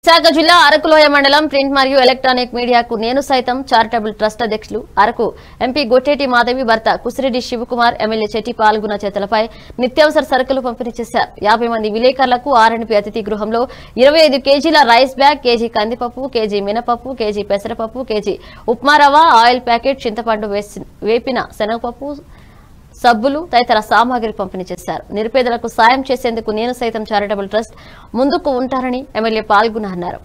విశాఖ జిల్లా అరకులోయ మండలం ప్రింట్ మరియు ఎలక్ట్రానిక్ మీడియాకు నేను సైతం చారిటబుల్ ట్రస్ట్ అధ్యక్షులు అరకు ఎంపీ గొట్టేటి మాధవి భర్త కుసిరెడ్డి శివకుమార్ ఎమ్మెల్యే చెట్టి పాల్గొన్న చేతులపై నిత్యావసర సరుకులు పంపిణీ చేశారు యాభై మంది విలేకరులకు ఆర్ఎన్పి అతిథి గృహంలో ఇరవై ఐదు కేజీల రైస్ బ్యాగ్ కేజీ కందిపప్పు కేజీ మినపప్పు కేజీ పెసరపప్పు KG upma rava oil packet చింతపండు వేసి- వేపిన శనగపప్పు సబ్బులు తదితర సామాగ్రి పంపిణీ చేశారు నిరుపేదలకు సాయం చేసేందుకు నేను సైతం చారిటబుల్ ట్రస్ట్ ముందుకు ఉంటారని ఎమ్మెల్యే పాల్గొన్నారు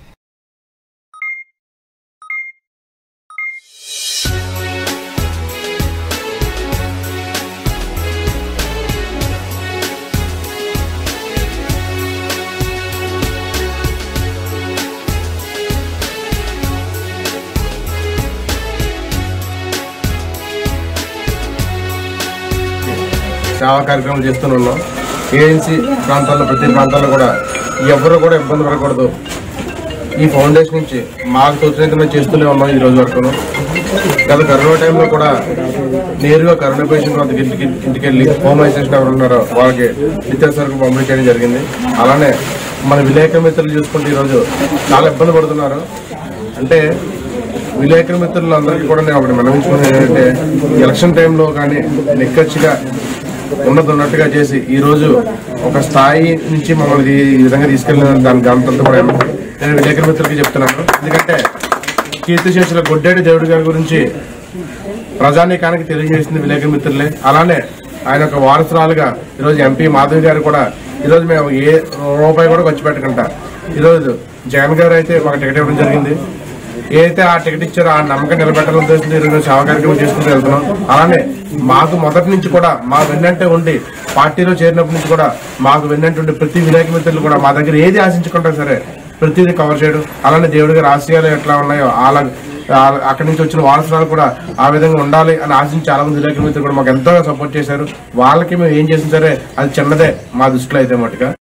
సేవా కార్యక్రమం చేస్తూనే ఉన్నాం ఏఎన్సీ ప్రాంతాల్లో ప్రతి ప్రాంతాల్లో కూడా ఎవరు కూడా ఇబ్బంది పడకూడదు ఈ ఫౌండేషన్ నుంచి మాకు తోచినంత మేము చేస్తూనే ఉన్నాం ఈ రోజు వరకు గత కరోనా టైంలో కూడా నేరుగా కరోనా పేషెంట్ వద్దకు ఇంటికి ఇంటికి వెళ్ళి హోమ్ ఐసోలేషన్ ఎవరు ఉన్నారో వాళ్ళకి నిత్యావసరకు పంపిణీ చేయడం జరిగింది అలానే మన విలేకరు మిత్రులు చూసుకుంటే ఈరోజు చాలా ఇబ్బంది పడుతున్నారు అంటే విలేకరు మిత్రులందరికీ కూడా నేను ఒకటి మనవించుకునేది ఏంటంటే ఎలక్షన్ టైంలో కానీ నిక్కచ్చిగా ఉన్నది ఉన్నట్టుగా చేసి ఈ రోజు ఒక స్థాయి నుంచి మమ్మల్ని ఈ విధంగా తీసుకెళ్ళిన దాని దాంతో కూడా నేను విలేకరు మిత్రులకి చెప్తున్నాను ఎందుకంటే కీర్తిశేషుల గొడ్డేటి దేవుడి గారి గురించి ప్రజానీకానికి తెలియజేసింది విలేకరు మిత్రులే అలానే ఆయన ఒక వారసురాలుగా ఈరోజు ఎంపీ మాధవి గారు కూడా ఈరోజు మేము ఏ రూపాయి కూడా ఖర్చు పెట్టకుండా ఈరోజు జగన్ గారు అయితే మాకు టికెట్ ఇవ్వడం జరిగింది ఏదైతే ఆ టికెట్ ఇచ్చారో ఆ నమ్మకం నిలబెట్టాలని ఉద్దేశంతో ఈరోజు సేవా కార్యక్రమం చేసుకుంటూ వెళ్తున్నాం అలానే మాకు మొదటి నుంచి కూడా మా వెన్నంటే ఉండి పార్టీలో చేరినప్పటి నుంచి కూడా మాకు వెన్నంటే ఉండి ప్రతి వినాయక మిత్రులు కూడా మా దగ్గర ఏది ఆశించకుండా సరే ప్రతిదీ కవర్ చేయడం అలానే దేవుడి గారి ఆశయాలు ఎట్లా ఉన్నాయో అలా ఆ- అక్కడి నుంచి వచ్చిన వారసురాలు కూడా ఆ విధంగా ఉండాలి అని ఆశించి చాలా మంది విలేకరుల మిత్రులు కూడా మాకు ఎంతో సపోర్ట్ చేశారు వాళ్ళకి మేము ఏం చేసినా సరే అది చిన్నదే మా దృష్టిలో అయితే మటుగా